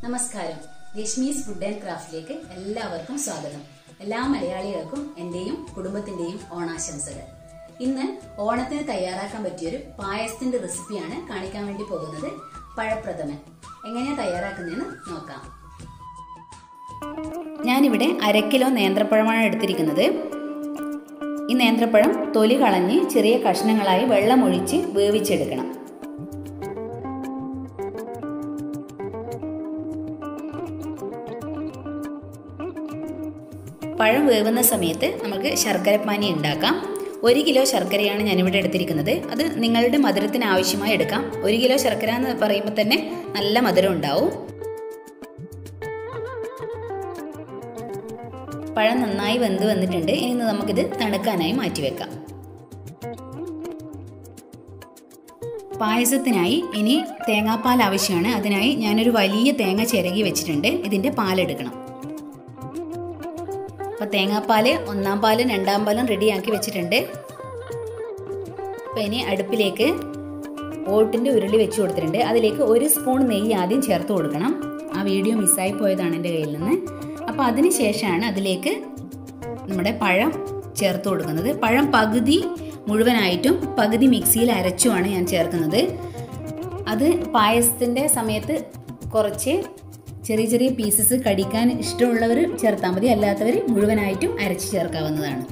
നമസ്കാരം Rashmi's food and ക്രാഫ്റ്റിലേക്ക് എല്ലാവർക്കും സ്വാഗതം എല്ലാ മലയാളികൾക്കും എന്റെയും കുടുംബത്തിന്റെയും ഓണാശംസകൾ ഇന്ന് ഓണത്തിന് തയ്യാറാക്കാൻ പറ്റിയൊരു പായസത്തിന്റെ റെസിപ്പിയാണ് കാണിക്കാൻ വേണ്ടി പോകുന്നത് പഴപ്രഥമൻ എങ്ങനെയാ തയ്യാറാക്കുന്നതെന്ന് നോക്കാം ഞാനിവിടെ അര കിലോ നേന്ത്രപ്പഴമാണ് എടുത്തിരിക്കുന്നത് ഈ നേന്ത്രപ്പഴം തൊലി കളഞ്ഞ് ചെറിയ കഷ്ണങ്ങളായി വെള്ളമൊഴിച്ച് വേവിച്ചെടുക്കണം പഴം വേവുന്ന സമയത്ത് നമുക്ക് ശർക്കരപ്പാനി ഉണ്ടാക്കാം ഒരു കിലോ ശർക്കരയാണ് ഞാനിവിടെ എടുത്തിരിക്കുന്നത് അത് നിങ്ങളുടെ മധുരത്തിന് ആവശ്യമായി എടുക്കാം ഒരു കിലോ ശർക്കര എന്ന് പറയുമ്പോൾ തന്നെ നല്ല മധുരം ഉണ്ടാവും പഴം നന്നായി വെന്ത് വന്നിട്ടുണ്ട് ഇനി നമുക്കിത് തണുക്കാനായി മാറ്റിവെക്കാം പായസത്തിനായി ഇനി തേങ്ങാപ്പാൽ ആവശ്യമാണ് അതിനായി ഞാനൊരു വലിയ തേങ്ങ ചിരകി വെച്ചിട്ടുണ്ട് ഇതിൻ്റെ പാലെടുക്കണം അപ്പോൾ തേങ്ങാപ്പാല് ഒന്നാം പാലും രണ്ടാം പാലും റെഡിയാക്കി വെച്ചിട്ടുണ്ട് അപ്പോൾ ഇനി അടുപ്പിലേക്ക് ഓട്ടിൻ്റെ ഉരുളി വെച്ച് കൊടുത്തിട്ടുണ്ട് അതിലേക്ക് ഒരു സ്പൂൺ നെയ്യ് ആദ്യം ചേർത്ത് കൊടുക്കണം ആ വീഡിയോ മിസ്സായി പോയതാണ് എൻ്റെ കയ്യിൽ നിന്ന് അപ്പോൾ അതിന് ശേഷമാണ് അതിലേക്ക് നമ്മുടെ പഴം ചേർത്ത് കൊടുക്കുന്നത് പഴം പകുതി മുഴുവനായിട്ടും പകുതി മിക്സിയിൽ അരച്ചുമാണ് ഞാൻ ചേർക്കുന്നത് അത് പായസത്തിൻ്റെ സമയത്ത് കുറച്ച് ചെറിയ ചെറിയ പീസസ് കടിക്കാൻ ഇഷ്ടമുള്ളവർ ചേർത്താൽ മതി അല്ലാത്തവർ മുഴുവനായിട്ടും അരച്ച് ചേർക്കാവുന്നതാണ്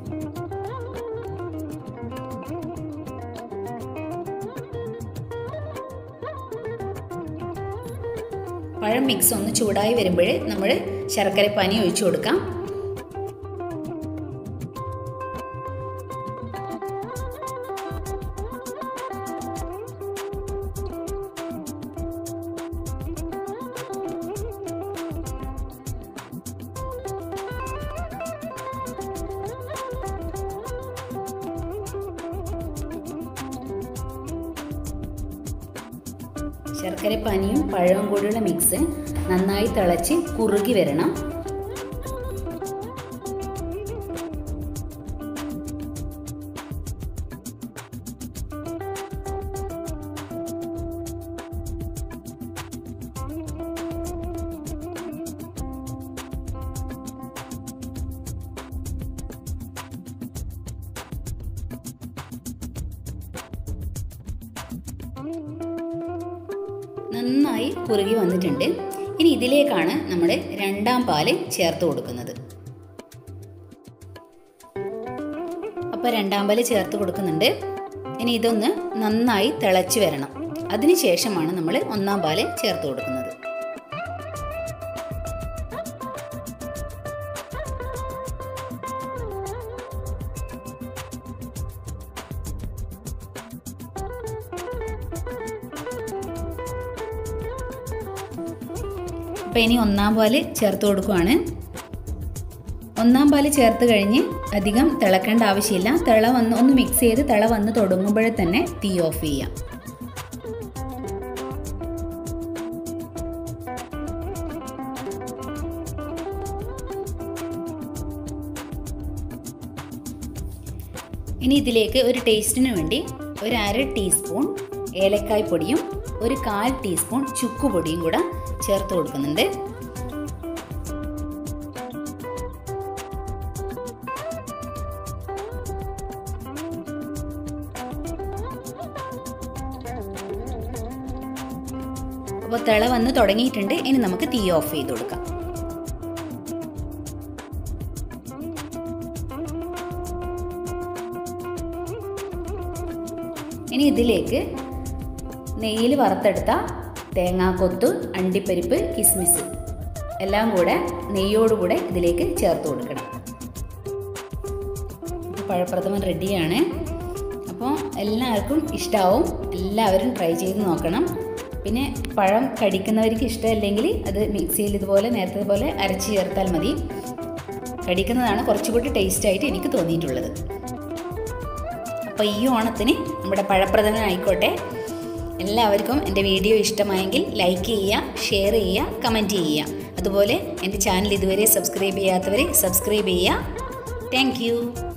പഴം മിക്സ് ഒന്ന് ചൂടായി വരുമ്പോൾ നമ്മൾ ശർക്കരപ്പാനി ഒഴിച്ചു കൊടുക്കാം ശർക്കരപ്പാനിയും പഴവും കൂടിയുള്ള മിക്സ് നന്നായി തിളച്ച് കുറുകി വരണം നന്നായി കുറുകി വന്നിട്ടുണ്ട് ഇനി ഇതിലേക്കാണ് നമ്മൾ രണ്ടാം പാല് ചേർത്ത് കൊടുക്കുന്നത് അപ്പോൾ രണ്ടാം പാല് ചേർത്ത് കൊടുക്കുന്നുണ്ട് ഇനി ഇതൊന്ന് നന്നായി തിളച്ച് വരണം അതിനുശേഷമാണ് നമ്മൾ ഒന്നാം പാല് ചേർത്ത് കൊടുക്കുന്നത് അപ്പം ഇനി ഒന്നാം പാല് ചേർത്ത് കൊടുക്കുവാണ് ഒന്നാം പാല് ചേർത്ത് കഴിഞ്ഞ് അധികം തിളക്കേണ്ട ആവശ്യമില്ല തിള വന്ന് ഒന്ന് മിക്സ് ചെയ്ത് തിള വന്ന് തുടങ്ങുമ്പോഴേ തന്നെ തീ ഓഫ് ചെയ്യാം ഇനി ഇതിലേക്ക് ഒരു ടേസ്റ്റിന് വേണ്ടി ഒരു അര ടീസ്പൂൺ ഏലക്കായ് പൊടിയും ഒരു കാൽ ടീസ്പൂൺ ചുക്കുപൊടിയും കൂടെ ചേർത്ത് കൊടുക്കുന്നുണ്ട് അപ്പോൾ തിള വന്ന് തുടങ്ങിയിട്ടുണ്ട് ഇനി നമുക്ക് തീ ഓഫ് ചെയ്ത് കൊടുക്കാം ഇനി ഇതിലേക്ക് നെയ്യിൽ വറുത്തെടുത്ത തേങ്ങാക്കൊത്ത് അണ്ടിപ്പരിപ്പ് കിസ്മിസ് എല്ലാം കൂടെ നെയ്യോടുകൂടെ ഇതിലേക്ക് ചേർത്ത് കൊടുക്കണം പഴപ്രഥമൻ റെഡിയാണ് അപ്പോൾ എല്ലാവർക്കും ഇഷ്ടമാവും എല്ലാവരും ട്രൈ ചെയ്ത് നോക്കണം പിന്നെ പഴം കടിക്കുന്നവർക്ക് ഇഷ്ടമല്ലെങ്കിൽ അത് മിക്സിയിൽ ഇതുപോലെ നേരത്തെ പോലെ അരച്ച് ചേർത്താൽ മതി കടിക്കുന്നതാണ് കുറച്ചുകൂടി ടേസ്റ്റായിട്ട് എനിക്ക് തോന്നിയിട്ടുള്ളത് അപ്പോൾ ഈ ഓണത്തിന് നമ്മുടെ പഴപ്രഥമൻ ആയിക്കോട്ടെ എല്ലാവർക്കും എൻ്റെ വീഡിയോ ഇഷ്ടമായെങ്കിൽ ലൈക്ക് ചെയ്യുക ഷെയർ ചെയ്യുക കമൻറ്റ് ചെയ്യുക അതുപോലെ എൻ്റെ ചാനൽ ഇതുവരെ സബ്സ്ക്രൈബ് ചെയ്യാത്തവർ സബ്സ്ക്രൈബ് ചെയ്യുക താങ്ക്